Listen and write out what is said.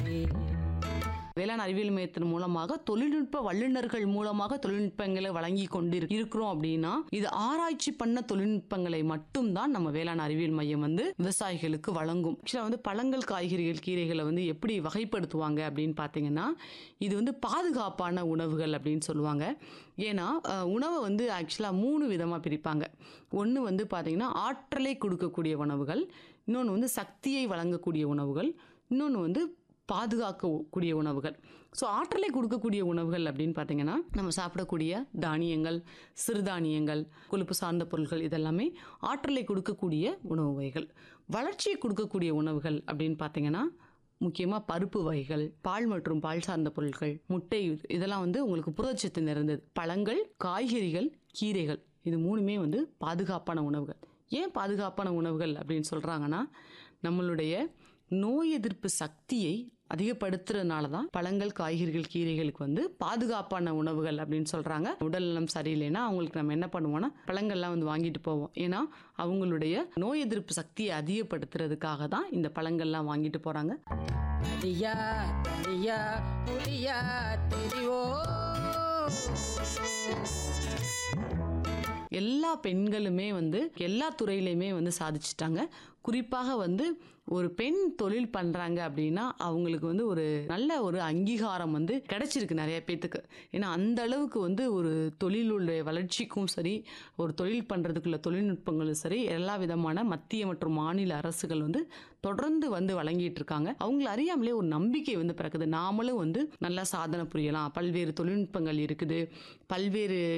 வேளாண் அறிவியல் மையத்தின் மூலமாக தொழில்நுட்ப வல்லுநர்கள் மூலமாக தொழில்நுட்பங்களை வழங்கி கொண்டு இரு- இருக்கிறோம் அப்படின்னா இது ஆராய்ச்சி பண்ண தொழில்நுட்பங்களை மட்டும்தான் நம்ம வேளாண் அறிவியல் மையம் வந்து விவசாயிகளுக்கு வழங்கும் ஆக்சுவலாக வந்து பழங்கள் காய்கறிகள் கீரைகளை வந்து எப்படி வகைப்படுத்துவாங்க அப்படின்னு பார்த்தீங்கன்னா இது வந்து பாதுகாப்பான உணவுகள் அப்படின்னு சொல்லுவாங்க ஏன்னா அஹ், உணவை வந்து ஆக்சுவலாக மூணு விதமாக பிரிப்பாங்க ஒன்று வந்து பார்த்தீங்கன்னா ஆற்றலை கொடுக்கக்கூடிய உணவுகள் இன்னொன்று வந்து சக்தியை வழங்கக்கூடிய உணவுகள் இன்னொன்று வந்து பாதுகாக்கக்கூடிய உணவுகள் ஸோ ஆற்றலை கொடுக்கக்கூடிய உணவுகள் அப்படின்னு பார்த்தீங்கன்னா நம்ம சாப்பிடக்கூடிய தானியங்கள் சிறுதானியங்கள் கொழுப்பு சார்ந்த பொருட்கள் இதெல்லாமே ஆற்றலை கொடுக்கக்கூடிய உணவு வகைகள் வளர்ச்சியை கொடுக்கக்கூடிய உணவுகள் அப்படின்னு பார்த்தீங்கன்னா முக்கியமாக பருப்பு வகைகள் பால் மற்றும் பால் சார்ந்த பொருட்கள் முட்டை இதெல்லாம் வந்து உங்களுக்கு புரதச்சத்து நிறைந்தது பழங்கள் காய்கறிகள் கீரைகள் இது மூணுமே வந்து பாதுகாப்பான உணவுகள் ஏன் பாதுகாப்பான உணவுகள் அப்படின்னு சொல்கிறாங்கன்னா நம்மளுடைய நோய் எதிர்ப்பு சக்தியை அதிகப்படுத்துறதுனால தான் பழங்கள் காய்கறிகள் கீரைகளுக்கு வந்து பாதுகாப்பான உணவுகள் அப்படின்னு சொல்கிறாங்க உடல் நலம் சரியில்லைன்னா அவங்களுக்கு நம்ம என்ன பண்ணுவோம்னா பழங்கள்லாம் வந்து வாங்கிட்டு போவோம் ஏன்னா அவங்களுடைய நோய் எதிர்ப்பு சக்தியை அதிகப்படுத்துறதுக்காக தான் இந்த பழங்கள்லாம் வாங்கிட்டு போகிறாங்க தடியா தடியா புலியா தெரிவோ எல்லா பெண்களுமே வந்து எல்லா துறையிலையுமே வந்து சாதிச்சிட்டாங்க குறிப்பாக வந்து ஒரு பெண் தொழில் பண்ணுறாங்க அப்படின்னா அவங்களுக்கு வந்து ஒரு நல்ல ஒரு அங்கீகாரம் வந்து கிடைச்சிருக்கு நிறைய பேத்துக்கு ஏன்னா அந்த அளவுக்கு வந்து ஒரு தொழிலுடைய வளர்ச்சிக்கும் சரி ஒரு தொழில் பண்ணுறதுக்குள்ள தொழில்நுட்பங்களும் சரி எல்லா விதமான மத்திய மற்றும் மாநில அரசுகள் வந்து தொடர்ந்து வந்து வழங்கிட்டு இருக்காங்க அவங்கள அறியாமலே ஒரு நம்பிக்கை வந்து பிறக்குது நாமளும் வந்து நல்லா சாதனை புரியலாம் பல்வேறு தொழில்நுட்பங்கள் இருக்குது பல்வேறு